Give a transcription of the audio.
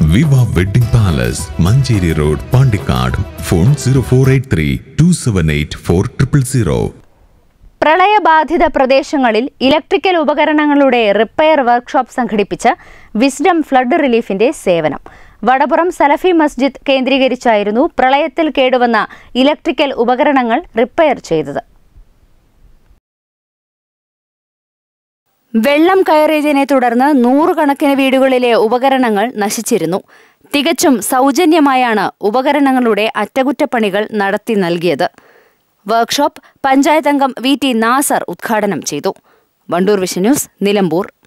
വിവ wedding palace Manjeri road Pandikkad phone zero four eight three two seven eight four triple zero പ്രളയബാധിത പ്രദേശങ്ങളിൽ electrical ഉപകരണങ്ങളുടെ repair workshop സംഘടിപ്പിച്ച് wisdom flood റിലീഫിന്റെ സേവനം വടപുറം സലഫി മസ്ജിദ് കേന്ദ്രീകരിച്ചായിരുന്നു പ്രളയത്തിൽ കേടുവന്ന ഇലക്ട്രിക്കൽ ഉപകരണങ്ങൾ റിപ്പയർ ചെയ്തത് വെള്ളം കയറിയതിനെ തുടർന്ന് നൂറുകണക്കിന് വീടുകളിലെ ഉപകരണങ്ങൾ നശിച്ചിരുന്നു തികച്ചും സൗജന്യമായാണ് ഉപകരണങ്ങളുടെ അറ്റകുറ്റപ്പണികൾ നടത്തി നൽകിയത് വർക്ക്ഷോപ്പ് പഞ്ചായത്ത് അംഗം വി ടി നാസർ ഉദ്ഘാടനം ചെയ്തു വണ്ടൂർ വിഷൻ ന്യൂസ് നിലമ്പൂർ